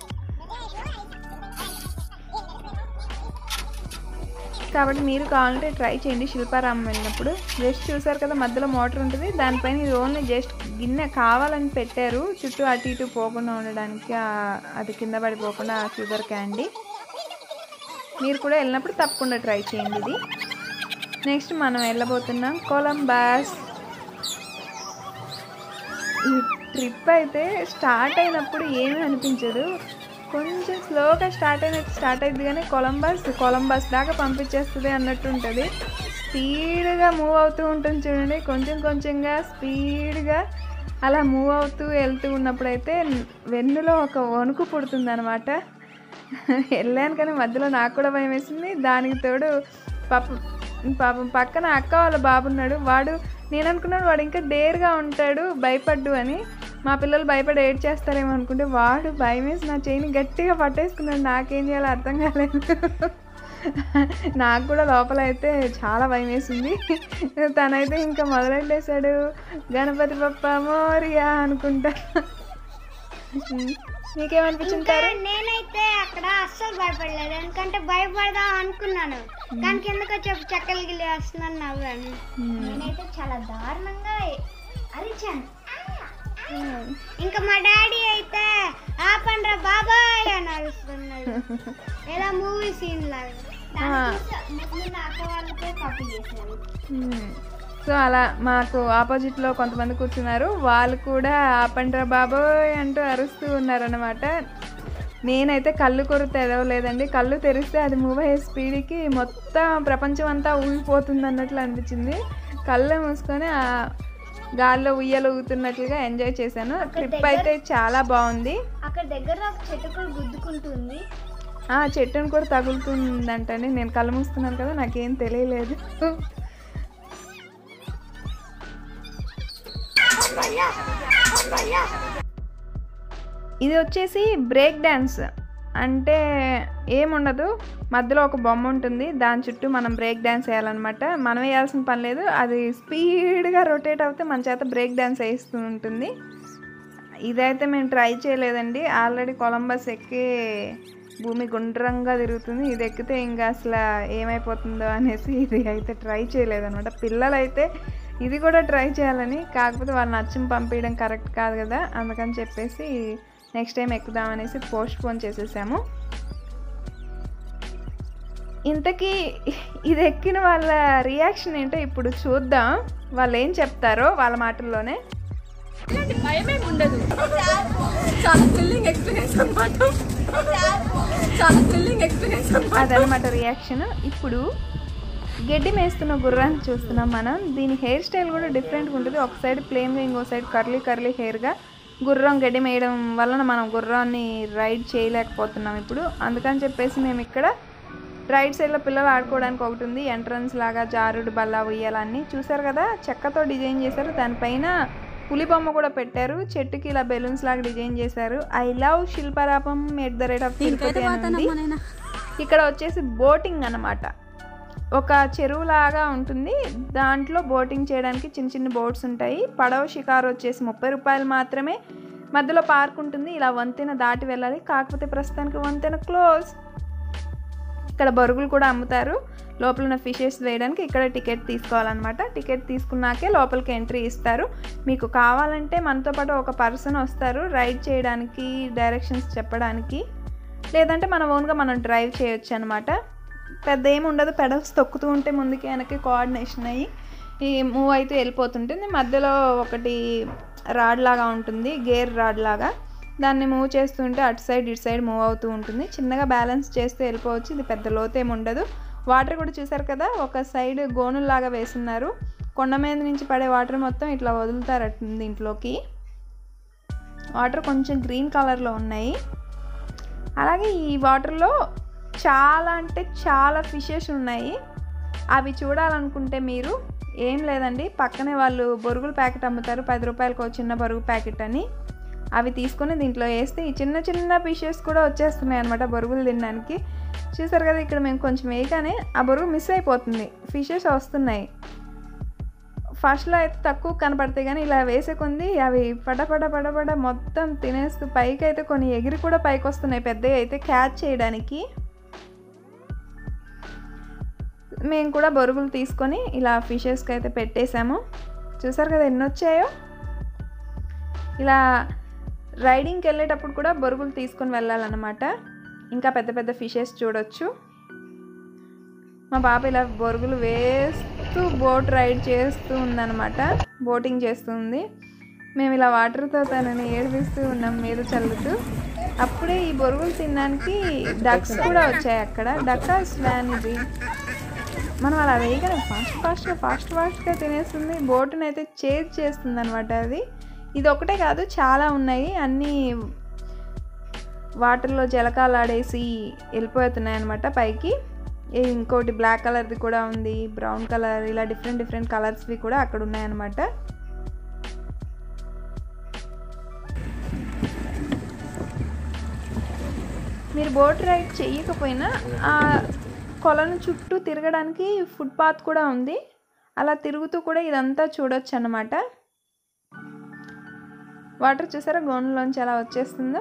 కాబట్టి మీరు కావాలంటే ట్రై చేయండి శిల్పారామం వెళ్ళినప్పుడు జస్ట్ చూసారు కదా మధ్యలో మోటార్ ఉంటుంది దానిపైన ఇది ఓన్లీ జస్ట్ గిన్నె కావాలని పెట్టారు చుట్టూ అటు ఇటు పోకుండా ఉండడానికి ఆ- అది కింద పడిపోకుండా ఆ షుగర్ క్యాండీ మీరు కూడా వెళ్ళినప్పుడు తప్పకుండా ట్రై చేయండి ఇది నెక్స్ట్ మనం వెళ్ళబోతున్నాం కొలంబాస్ ఈ ట్రిప్ అయితే స్టార్ట్ అయినప్పుడు ఏమీ అనిపించదు కొంచెం స్లోగా స్టార్ట్ అయినట్టు స్టార్ట్ అయింది కానీ కొలంబస్ కొలంబస్ దాకా పంపించేస్తుంది అన్నట్టు ఉంటుంది స్పీడ్గా మూవ్ అవుతూ ఉంటుంది చూడండి కొంచెం కొంచెంగా స్పీడ్గా అలా మూవ్ అవుతూ వెళ్తూ ఉన్నప్పుడైతే వెన్నులో ఒక వణుకు పుడుతుంది అనమాట వెళ్ళాను కానీ మధ్యలో నాకు కూడా భయం వేసింది దానికి తోడు పాపం పాపం పక్కన అక్క వాళ్ళ బాబు ఉన్నాడు వాడు నేను అనుకున్నాడు వాడు ఇంకా డేర్గా ఉంటాడు భయపడ్డు అని మా పిల్లలు భయపడి ఏడ్ చేస్తారేమో అనుకుంటే వాడు భయం వేసి నా చేయిని గట్టిగా పట్టేసుకున్నాడు నాకేం చేయాలో అర్థం కాలేదు నాకు కూడా లోపల అయితే చాలా భయం వేసింది తనైతే ఇంకా మొదలెట్టేశాడు గణపతి బప్ప మోరియా అనుకుంటా మీకేమనిపించింది ఇంకా నేనైతే అక్కడ అస్సలు భయపడలేదు ఎందుకంటే భయపడదాం అనుకున్నాను కానీ కిందకి చెప్పు చెక్కలు గిల్లి వస్తున్నాను నవ్వాను నేనైతే చాలా దారుణంగా అరిచాను ఇంకా మా డాడీ అయితే ఆపండ్రా బాబాయ్ అని అరుస్తున్నాడు ఎలా మూవీ సీన్ లాగా దాన్ని చూసి మిగిలిన అక్క వాళ్ళకే కాపీ చేశాను సో అలా మాకు ఆపోజిట్లో కొంతమంది కూర్చున్నారు వాళ్ళు కూడా ఆపండ్రా బాబోయ్ అంటూ అరుస్తూ ఉన్నారనమాట నేనైతే కళ్ళు కొర తెరవలేదండి కళ్ళు తెరిస్తే అది మూవ్ అయ్యే స్పీడ్కి మొత్తం ప్రపంచం అంతా ఊగిపోతుంది అన్నట్లు అనిపించింది కళ్ళు మూసుకొని ఆ గాల్లో ఉయ్యలు ఊగుతున్నట్లుగా ఎంజాయ్ చేశాను ట్రిప్ అయితే చాలా బాగుంది అక్కడ దగ్గర ఒక చెట్టు కూడా గుద్దుకుంటుంది ఆ చెట్టును కూడా తగులుతుందంటండి నేను కళ్ళు మూసుకున్నాను కదా నాకేం తెలియలేదు ఇది వచ్చేసి బ్రేక్ డ్యాన్స్ అంటే ఏముండదు మధ్యలో ఒక బొమ్మ ఉంటుంది దాని చుట్టూ మనం బ్రేక్ డ్యాన్స్ వేయాలన్నమాట మనం వేయాల్సిన పని లేదు అది స్పీడ్గా రొటేట్ అవుతే మన చేత బ్రేక్ డ్యాన్స్ వేస్తూ ఉంటుంది ఇదైతే మేము ట్రై చేయలేదండి ఆల్రెడీ కొలంబస్ ఎక్కి భూమి గుండ్రంగా తిరుగుతుంది ఇది ఎక్కితే ఇంకా అసలు ఏమైపోతుందో అనేసి ఇది అయితే ట్రై చేయలేదన్నమాట పిల్లలు అయితే ఇది కూడా ట్రై చేయాలని కాకపోతే వాళ్ళని నచ్చం పంపించడం కరెక్ట్ కాదు కదా అందుకని చెప్పేసి నెక్స్ట్ టైం ఎక్కుదామనేసి పోస్ట్ పోన్ చేసేసాము ఇంతకీ ఇది ఎక్కిన వాళ్ళ రియాక్షన్ ఏంటో ఇప్పుడు చూద్దాం వాళ్ళు ఏం చెప్తారో వాళ్ళ మాటల్లోనే భయమేమి ఉండదు చాలా థ్రిల్లింగ్ ఎక్స్పీరియన్స్ అనమాట చాలా థ్రిల్లింగ్ ఎక్స్పీరియన్స్ అనమాట అదనమాట రియాక్షన్ ఇప్పుడు గడ్డి మేస్తున్న గుర్రాన్ని చూస్తున్నాం మనం దీని హెయిర్ స్టైల్ కూడా డిఫరెంట్గా ఉంటుంది ఒక సైడ్ ప్లెయిన్గా ఇంకో సైడ్ కర్లీ కర్లీ హెయిర్గా గుర్రం గడ్డి మేయడం వలన మనం గుర్రాన్ని రైడ్ చేయలేకపోతున్నాం ఇప్పుడు అందుకని చెప్పేసి మేము ఇక్కడ రైట్ సైడ్లో పిల్లలు ఆడుకోవడానికి ఒకటి ఉంది ఎంట్రన్స్ లాగా జారుడు బల్ల ఉయ్యాలన్నీ చూసారు కదా చెక్కతో డిజైన్ చేశారు దానిపైన పులి బొమ్మ కూడా పెట్టారు చెట్టుకి ఇలా బెలూన్స్ లాగా డిజైన్ చేశారు I love Shilparamam at the rate of Tirupati అని ఉంది ఇక్కడ వచ్చేసి బోటింగ్ అన్నమాట ఒక చెరువు లాగా ఉంటుంది దాంట్లో బోటింగ్ చేయడానికి చిన్న చిన్న బోట్స్ ఉంటాయి పడవ షికారు వచ్చేసి ముప్పై రూపాయలు మాత్రమే మధ్యలో పార్క్ ఉంటుంది ఇలా వంతెన దాటి వెళ్ళాలి కాకపోతే ప్రస్తుతానికి వంతెన క్లోజ్ ఇక్కడ బరుగులు కూడా అమ్ముతారు లోపల ఉన్న ఫిషెస్ వేయడానికి ఇక్కడ టికెట్ తీసుకోవాలన్నమాట టికెట్ తీసుకున్నాకే లోపలికి ఎంట్రీ ఇస్తారు మీకు కావాలంటే మనతో పాటు ఒక పర్సన్ వస్తారు రైడ్ చేయడానికి డైరెక్షన్స్ చెప్పడానికి లేదంటే మన ఓన్గా మనం డ్రైవ్ చేయొచ్చు అనమాట పెద్ద ఏమి ఉండదు పెడల్స్ తొక్కుతూ ఉంటే ముందుకి వెనక్కి కోఆర్డినేషన్ అయ్యి ఈ మూవ్ అయితే వెళ్ళిపోతుంటుంది మధ్యలో ఒకటి రాడ్ లాగా ఉంటుంది గేర్ రాడ్ లాగా దాన్ని మూవ్ చేస్తుంటే అటు సైడ్ ఇటు సైడ్ మూవ్ అవుతూ ఉంటుంది చిన్నగా బ్యాలెన్స్ చేస్తూ వెళ్ళిపోవచ్చు ఇది పెద్ద లోతేం ఉండదు వాటర్ కూడా చూసారు కదా ఒక సైడ్ గోనుల్లాగా వేసున్నారు కొండ మీద నుంచి పడే వాటర్ మొత్తం ఇట్లా వదులుతారు దీంట్లోకి వాటర్ కొంచెం గ్రీన్ కలర్లో ఉన్నాయి అలాగే ఈ వాటర్లో చాలా అంటే చాలా ఫిషెస్ ఉన్నాయి అవి చూడాలనుకుంటే మీరు ఏం లేదండి పక్కనే వాళ్ళు బొరుగుల ప్యాకెట్ అమ్ముతారు పది రూపాయలకు ఒక చిన్న బరుగు ప్యాకెట్ అని అవి తీసుకొని దీంట్లో వేస్తే ఈ చిన్న చిన్న ఫిషెస్ కూడా వచ్చేస్తున్నాయి అనమాట బొరుగులు తినడానికి చూసారు కదా ఇక్కడ మేము కొంచెం వేయగానే ఆ బొరుగు మిస్ అయిపోతుంది ఫిషెస్ వస్తున్నాయి ఫస్ట్లో అయితే తక్కువ కనపడతాయి కానీ ఇలా వేసే కొంది అవి పడపడ పడపడ మొత్తం తినేస్తూ పైకి అయితే కొన్ని ఎగిరి కూడా పైకి వస్తున్నాయి పెద్దవి అయితే క్యాచ్ చేయడానికి మేము కూడా బొరుగులు తీసుకొని ఇలా ఫిషెస్కి అయితే పెట్టేశాము చూసారు కదా ఎన్ని వచ్చాయో ఇలా రైడింగ్కి వెళ్ళేటప్పుడు కూడా బొరుగులు తీసుకొని వెళ్ళాలన్నమాట ఇంకా పెద్ద పెద్ద ఫిషెస్ చూడొచ్చు మా పాప ఇలా బొరుగులు వేస్తూ బోట్ రైడ్ చేస్తూ ఉందన్నమాట బోటింగ్ చేస్తుంది మేము ఇలా వాటర్తో తనని ఏడిపిస్తూ ఉన్నాం మీద చల్లుతూ అప్పుడే ఈ బొరుగులు తినడానికి డక్స్ కూడా వచ్చాయి అక్కడ డక్కా స్వాన్ ఇది మనం అలా వేయగానే ఫాస్ట్ ఫాస్ట్గా ఫాస్ట్ ఫాస్ట్గా తినేస్తుంది బోటుని అయితే చేజ్ చేస్తుంది అనమాట అది ఇది ఒకటే కాదు చాలా ఉన్నాయి అన్నీ వాటర్లో జలకాలాడేసి వెళ్ళిపోతున్నాయి అనమాట పైకి ఈ ఇంకోటి బ్లాక్ కలర్ది కూడా ఉంది బ్రౌన్ కలర్ ఇలా డిఫరెంట్ డిఫరెంట్ కలర్స్వి కూడా అక్కడ ఉన్నాయన్నమాట మీరు బోట్ రైడ్ చేయకపోయినా ఆ కొలను చుట్టూ తిరగడానికి ఫుట్పాత్ కూడా ఉంది అలా తిరుగుతూ కూడా ఇదంతా చూడొచ్చు అన్నమాట వాటర్ చూసారా గోనులోంచి ఎలా వచ్చేస్తుందో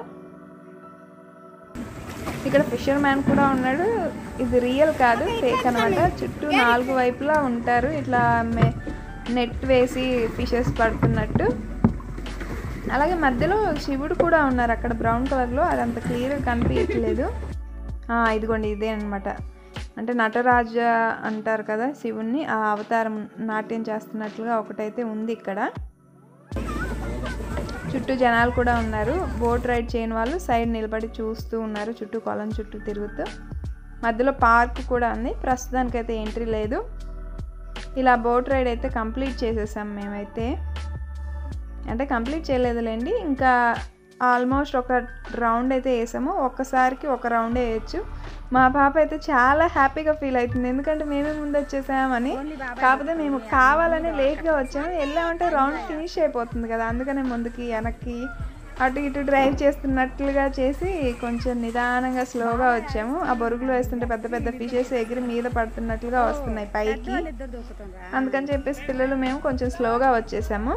ఇక్కడ ఫిషర్ మ్యాన్ కూడా ఉన్నాడు ఇది రియల్ కాదు ఫేక్ అనమాట చుట్టూ నాలుగు వైపులా ఉంటారు ఇట్లా మె- నెట్ వేసి ఫిషెస్ పడుతున్నట్టు అలాగే మధ్యలో శివుడు కూడా ఉన్నారు అక్కడ బ్రౌన్ కలర్లో అది అంత క్లియర్గా కనిపించట్లేదు ఆ, ఇదిగోండి ఇదే అనమాట అంటే నటరాజ అంటారు కదా శివుణ్ణి ఆ అవతారం నాట్యం చేస్తున్నట్లుగా ఒకటైతే ఉంది ఇక్కడ చుట్టూ జనాలు కూడా ఉన్నారు బోట్ రైడ్ చేయని వాళ్ళు సైడ్ నిలబడి చూస్తూ ఉన్నారు చుట్టూ కొలం చుట్టూ తిరుగుతూ మధ్యలో పార్క్ కూడా ఉంది ప్రస్తుతానికైతే ఎంట్రీ లేదు ఇలా బోట్ రైడ్ అయితే కంప్లీట్ చేసేసాం మేమైతే అంటే కంప్లీట్ చేయలేదులేండి ఇంకా ఆల్మోస్ట్ ఒక రౌండ్ అయితే వేసాము ఒక్కసారికి ఒక రౌండే వేయచ్చు మా పాప అయితే చాలా హ్యాపీగా ఫీల్ అవుతుంది ఎందుకంటే మేమే ముందు వచ్చేసామని కాకపోతే మేము కావాలని లేట్గా వచ్చాము వెళ్ళామంటే రౌండ్ ఫినిష్ అయిపోతుంది కదా అందుకనే ముందుకి వెనక్కి అటు ఇటు డ్రైవ్ చేస్తున్నట్లుగా చేసి కొంచెం నిదానంగా స్లోగా వచ్చాము ఆ బొరుగులు వేస్తుంటే పెద్ద పెద్ద ఫిషెస్ ఎగిరి మీద పడుతున్నట్లుగా వస్తున్నాయి పైకి అందుకని చెప్పేసి పిల్లలు మేము కొంచెం స్లోగా వచ్చేసాము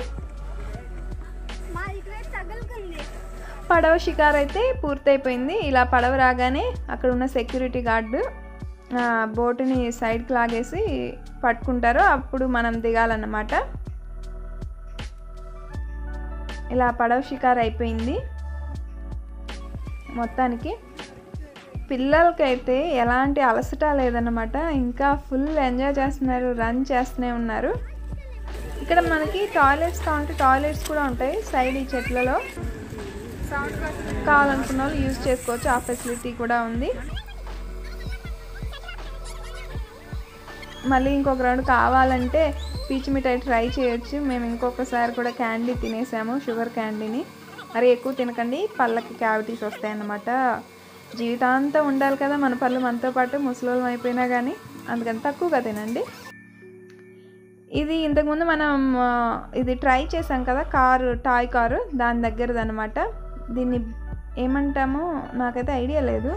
పడవ షికార్ అయితే పూర్తయిపోయింది ఇలా పడవ రాగానే అక్కడ ఉన్న సెక్యూరిటీ గార్డు ఆ, బోటుని సైడ్కి లాగేసి పట్టుకుంటారు అప్పుడు మనం దిగాలన్నమాట ఇలా పడవ షికార్ అయిపోయింది మొత్తానికి పిల్లలకైతే ఎలాంటి అలసట లేదన్నమాట ఇంకా ఫుల్ ఎంజాయ్ చేస్తున్నారు రన్ చేస్తూనే ఉన్నారు ఇక్కడ మనకి టాయిలెట్స్ కావాలంటే టాయిలెట్స్ కూడా ఉంటాయి సైడ్ ఈ చెట్లలో కావాలనుకున్న వాళ్ళు యూజ్ చేసుకోవచ్చు ఆ ఫెసిలిటీ కూడా ఉంది మళ్ళీ ఇంకొక రౌండ్ కావాలంటే పీచు మిఠాయి ట్రై చేయొచ్చు మేము ఇంకొకసారి కూడా క్యాండీ తినేసాము షుగర్ క్యాండీని మరి ఎక్కువ తినకండి పళ్ళకి క్యావిటీస్ వస్తాయన్నమాట జీవితాంతం ఉండాలి కదా మన పళ్ళు మనతో పాటు ముసలోళ్ళం అయిపోయినా కానీ అందుకని తక్కువగా తినండి ఇది ఇంతకుముందు మనం ఆ, ఇది ట్రై చేసాం కదా కారు టాయ్ కారు దాని దగ్గరది అనమాట దీన్ని ఏమంటామో నాకైతే ఐడియా లేదు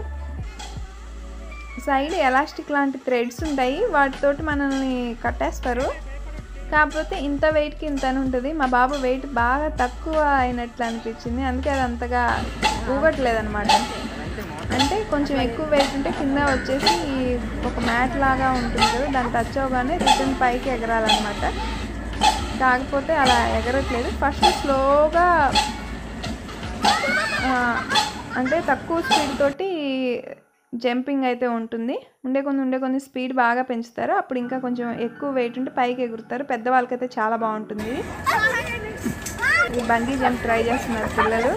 సైడ్ ఎలాస్టిక్ లాంటి థ్రెడ్స్ ఉంటాయి వాటితోటి మనల్ని కట్టేస్తారు కాకపోతే ఇంత వెయిట్కి ఇంత అని ఉంటుంది మా బాబు వెయిట్ బాగా తక్కువ అయినట్లు అనిపించింది అందుకే అది అంతగా ఊగట్లేదు అనమాట అంటే కొంచెం ఎక్కువ వెయిట్ ఉంటే కింద వచ్చేసి ఒక మ్యాట్ లాగా ఉంటుంది కదా దాన్ని టచ్ అవగానే రిటర్న్ పైకి ఎగరాలన్నమాట కాకపోతే అలా ఎగరట్లేదు ఫస్ట్ స్లోగా ఆ, అంటే తక్కువ స్పీడ్ తోటి జంపింగ్ అయితే ఉంటుంది ఉండే కొన్ని ఉండే కొన్ని స్పీడ్ బాగా పెంచుతారు అప్పుడు ఇంకా కొంచెం ఎక్కువ వెయిట్ ఉంటే పైకి ఎగురుతారు పెద్దవాళ్ళకైతే చాలా బాగుంటుంది ఈ బంగీ జంప్ ట్రై చేస్తున్నారు పిల్లలు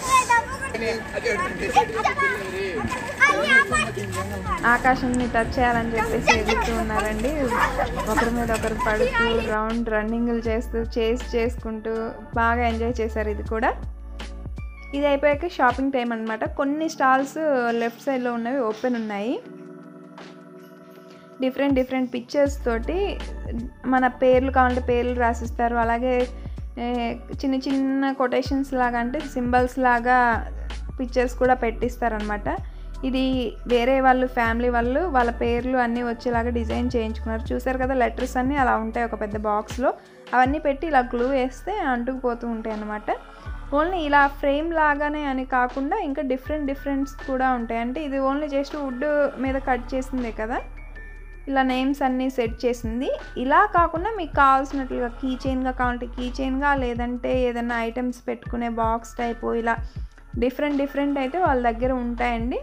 ఆకాశాన్ని టచ్ చేయాలని చెప్పేసి ఎగురుతూ ఉన్నారండి ఒకరి మీద ఒకరు పడుతూ రౌండ్ రన్నింగ్లు చేస్తూ చేస్ చేసుకుంటూ బాగా ఎంజాయ్ చేశారు ఇది కూడా ఇది అయిపోయాక షాపింగ్ టైం అనమాట కొన్ని స్టాల్స్ లెఫ్ట్ సైడ్లో ఉన్నవి ఓపెన్ ఉన్నాయి డిఫరెంట్ డిఫరెంట్ పిక్చర్స్ తోటి మన పేర్లు కావాలంటే పేర్లు రాసిస్తారు అలాగే ఏ, చిన్న చిన్న కొటేషన్స్ లాగా అంటే సింబల్స్ లాగా పిక్చర్స్ కూడా పెట్టిస్తారనమాట ఇది వేరే వాళ్ళు ఫ్యామిలీ వాళ్ళు వాళ్ళ పేర్లు అన్నీ వచ్చేలాగా డిజైన్ చేయించుకున్నారు చూసారు కదా లెటర్స్ అన్నీ అలా ఉంటాయి ఒక పెద్ద బాక్స్లో అవన్నీ పెట్టి ఇలా గ్లూ వేస్తే అంటుకుపోతూ ఉంటాయి అన్నమాట ఓన్లీ ఇలా ఫ్రేమ్ లాగానే అని కాకుండా ఇంకా డిఫరెంట్ డిఫరెంట్స్ కూడా ఉంటాయి అంటే ఇది ఓన్లీ జస్ట్ వుడ్ మీద కట్ చేసిందే కదా ఇలా నేమ్స్ అన్నీ సెట్ చేసింది ఇలా కాకుండా మీకు కావాల్సినట్లుగా కీ చైన్గా కావాలంటే కీ చైన్గా లేదంటే ఏదైనా ఐటమ్స్ పెట్టుకునే బాక్స్ టైపు ఇలా డిఫరెంట్ డిఫరెంట్ అయితే వాళ్ళ దగ్గర ఉంటాయండి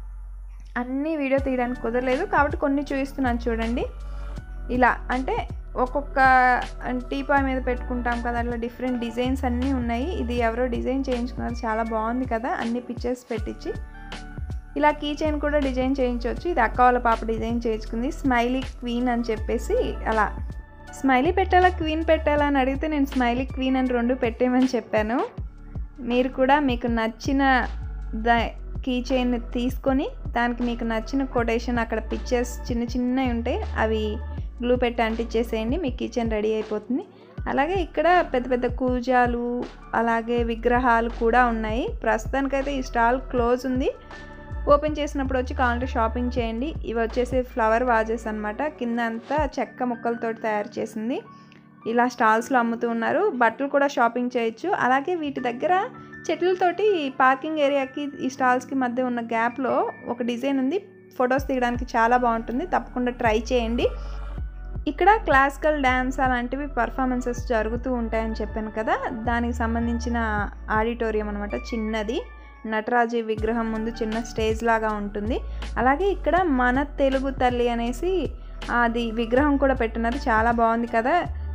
అన్నీ వీడియో తీయడానికి కుదరలేదు కాబట్టి కొన్ని చూపిస్తున్నాను చూడండి ఇలా అంటే ఒక్కొక్క టీపాయ్ మీద పెట్టుకుంటాం కదా అట్లా డిఫరెంట్ డిజైన్స్ అన్నీ ఉన్నాయి ఇది ఎవరో డిజైన్ చేయించుకున్నారు చాలా బాగుంది కదా అన్ని పిక్చర్స్ పెట్టించి ఇలా కీ చైన్ కూడా డిజైన్ చేయించవచ్చు ఇది అక్క వాళ్ళ పాప డిజైన్ చేయించుకుంది స్మైలీ క్వీన్ అని చెప్పేసి అలా స్మైలీ పెట్టాలా క్వీన్ పెట్టాలా అని అడిగితే నేను స్మైలీ క్వీన్ అని రెండు పెట్టేయమని చెప్పాను మీరు కూడా మీకు నచ్చిన ద కీ చైన్ తీసుకొని దానికి మీకు నచ్చిన కొటేషన్ అక్కడ పిక్చర్స్ చిన్న చిన్నవి ఉంటాయి అవి గ్లూ పెట్టి అంటించేసేయండి మీ కిచెన్ రెడీ అయిపోతుంది అలాగే ఇక్కడ పెద్ద పెద్ద కూజాలు అలాగే విగ్రహాలు కూడా ఉన్నాయి ప్రస్తుతానికైతే ఈ స్టాల్ క్లోజ్ ఉంది ఓపెన్ చేసినప్పుడు వచ్చి కావాలంటే షాపింగ్ చేయండి ఇవి వచ్చేసి ఫ్లవర్ వాజెస్ అనమాట కింద అంతా చెక్క ముక్కలతో తయారు చేసింది ఇలా స్టాల్స్లో అమ్ముతూ ఉన్నారు బట్టలు కూడా షాపింగ్ చేయొచ్చు అలాగే వీటి దగ్గర చెట్లతోటి పార్కింగ్ ఏరియాకి ఈ స్టాల్స్కి మధ్య ఉన్న గ్యాప్లో ఒక డిజైన్ ఉంది ఫొటోస్ తీయడానికి చాలా బాగుంటుంది తప్పకుండా ట్రై చేయండి ఇక్కడ క్లాసికల్ డ్యాన్స్ అలాంటివి పర్ఫార్మెన్సెస్ జరుగుతూ ఉంటాయని చెప్పాను కదా దానికి సంబంధించిన ఆడిటోరియం అనమాట చిన్నది నటరాజు విగ్రహం ముందు చిన్న స్టేజ్ లాగా ఉంటుంది అలాగే ఇక్కడ మన తెలుగు తల్లి అనేసి అది విగ్రహం కూడా పెట్టున్నారు చాలా బాగుంది కదా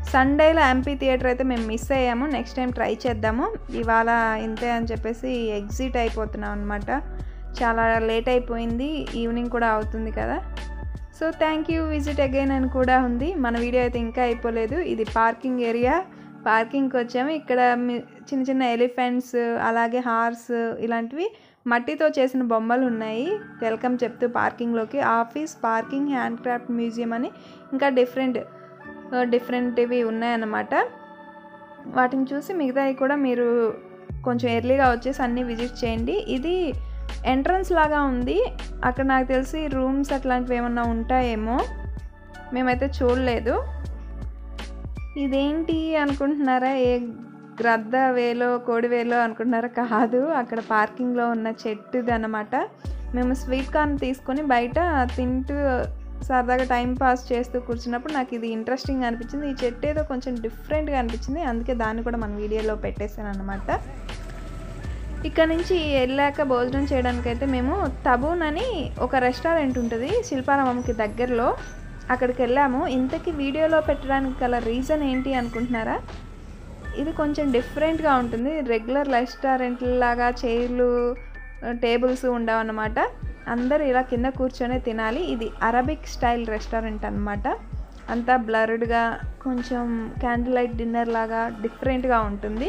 సండేలో ఎంపీ థియేటర్ అయితే మేము మిస్ అయ్యాము నెక్స్ట్ టైం ట్రై చేద్దాము ఇవాళ ఇంతే అని చెప్పేసి ఎగ్జిట్ అయిపోతున్నాం అనమాట చాలా లేట్ అయిపోయింది ఈవినింగ్ కూడా అవుతుంది కదా so thank you visit again అని కూడా ఉంది మన వీడియో అయితే ఇంకా అయిపోలేదు ఇది పార్కింగ్ ఏరియా పార్కింగ్కి వచ్చాము ఇక్కడ మీ- చిన్న చిన్న ఎలిఫెంట్స్ అలాగే హార్స్ ఇలాంటివి మట్టితో చేసిన బొమ్మలు ఉన్నాయి వెల్కమ్ చెప్తూ పార్కింగ్లోకి office parking hand craft museum అని ఇంకా డిఫరెంట్ డిఫరెంట్వి ఉన్నాయన్నమాట వాటిని చూసి మిగతావి కూడా మీరు కొంచెం ఎర్లీగా వచ్చేసి అన్నీ విజిట్ చేయండి ఇది ఎంట్రన్స్ లాగా ఉంది అక్కడ నాకు తెలిసి రూమ్స్ అట్లాంటివి ఏమన్నా ఉంటాయేమో మేమైతే చూడలేదు ఇదేంటి అనుకుంటున్నారా ఏ గ్రద్ద వేలో కోడి వేలో అనుకుంటున్నారా కాదు అక్కడ పార్కింగ్లో ఉన్న చెట్టుది అనమాట మేము స్వీట్ కార్న్ తీసుకొని బయట తింటూ సరదాగా టైం పాస్ చేస్తూ కూర్చున్నప్పుడు నాకు ఇది ఇంట్రెస్టింగ్ అనిపించింది ఈ చెట్టు ఏదో కొంచెం డిఫరెంట్గా అనిపించింది అందుకే దాన్ని కూడా మన వీడియోలో పెట్టేశాను అనమాట ఇక్కడ నుంచి వెళ్ళాక భోజనం చేయడానికైతే మేము తబూన్ అని ఒక రెస్టారెంట్ ఉంటుంది శిల్పారామంకి దగ్గరలో అక్కడికి వెళ్ళాము ఇంతకీ వీడియోలో పెట్టడానికి గల రీజన్ ఏంటి అనుకుంటున్నారా ఇది కొంచెం డిఫరెంట్గా ఉంటుంది రెగ్యులర్ రెస్టారెంట్ లాగా చైర్లు టేబుల్స్ ఉండవన్నమాట అందరూ ఇలా కింద కూర్చొని తినాలి ఇది అరబిక్ స్టైల్ రెస్టారెంట్ అన్నమాట అంతా బ్లర్డ్గా కొంచెం క్యాండిల్ లైట్ డిన్నర్ లాగా డిఫరెంట్గా ఉంటుంది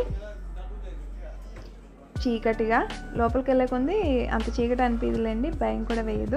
చీకటిగా లోపలికి వెళ్ళే కొంది అంత చీకటి అనిపించలేండి భయం కూడా వేయదు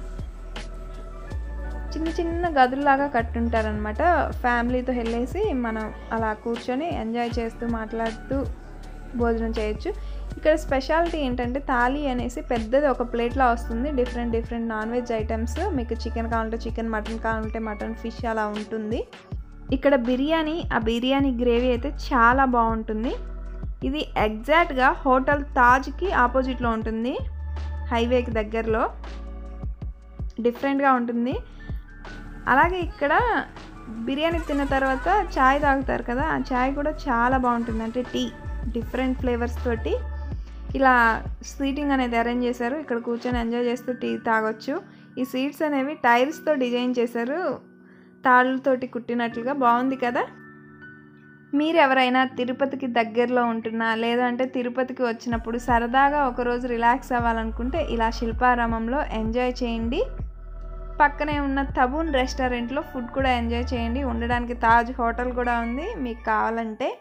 చిన్న చిన్న గదుల్లాగా కట్టుంటారనమాట ఫ్యామిలీతో వెళ్ళేసి మనం అలా కూర్చొని ఎంజాయ్ చేస్తూ మాట్లాడుతూ భోజనం చేయొచ్చు ఇక్కడ స్పెషాలిటీ ఏంటంటే థాలీ అనేసి పెద్దది ఒక ప్లేట్లో వస్తుంది different different non veg items మీకు చికెన్ కావాలంటే చికెన్ మటన్ కావాలంటే మటన్ ఫిష్ అలా ఉంటుంది ఇక్కడ బిర్యానీ ఆ బిర్యానీ గ్రేవీ అయితే చాలా బాగుంటుంది ఇది ఎగ్జాక్ట్గా హోటల్ తాజ్కి ఆపోజిట్లో ఉంటుంది హైవేకి దగ్గరలో డిఫరెంట్గా ఉంటుంది అలాగే ఇక్కడ బిర్యానీ తిన్న తర్వాత చాయ్ తాగుతారు కదా ఆ చాయ్ కూడా చాలా బాగుంటుంది అంటే టీ డిఫరెంట్ ఫ్లేవర్స్ తోటి ఇలా సీటింగ్ అనేది అరేంజ్ చేశారు ఇక్కడ కూర్చొని ఎంజాయ్ చేస్తూ టీ తాగొచ్చు ఈ సీట్స్ అనేవి టైల్స్తో డిజైన్ చేశారు తాళ్ళతోటి కుట్టినట్లుగా బాగుంది కదా మీరు ఎవరైనా తిరుపతికి దగ్గరలో ఉంటున్నా లేదంటే తిరుపతికి వచ్చినప్పుడు సరదాగా ఒకరోజు రిలాక్స్ అవ్వాలనుకుంటే ఇలా శిల్పారామంలో ఎంజాయ్ చేయండి పక్కనే ఉన్న తబూన్ రెస్టారెంట్లో ఫుడ్ కూడా ఎంజాయ్ చేయండి ఉండడానికి తాజ్ హోటల్ కూడా ఉంది మీకు కావాలంటే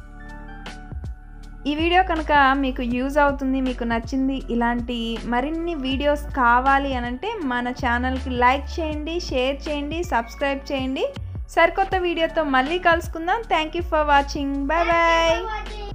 ఈ వీడియో కనుక మీకు యూజ్ అవుతుంది మీకు నచ్చింది ఇలాంటి మరిన్ని వీడియోస్ కావాలి అని అంటే మన ఛానల్కి లైక్ చేయండి షేర్ చేయండి సబ్స్క్రైబ్ చేయండి సరికొత్త వీడియోతో మళ్ళీ కలుసుకుందాం thank you for watching bye bye watching.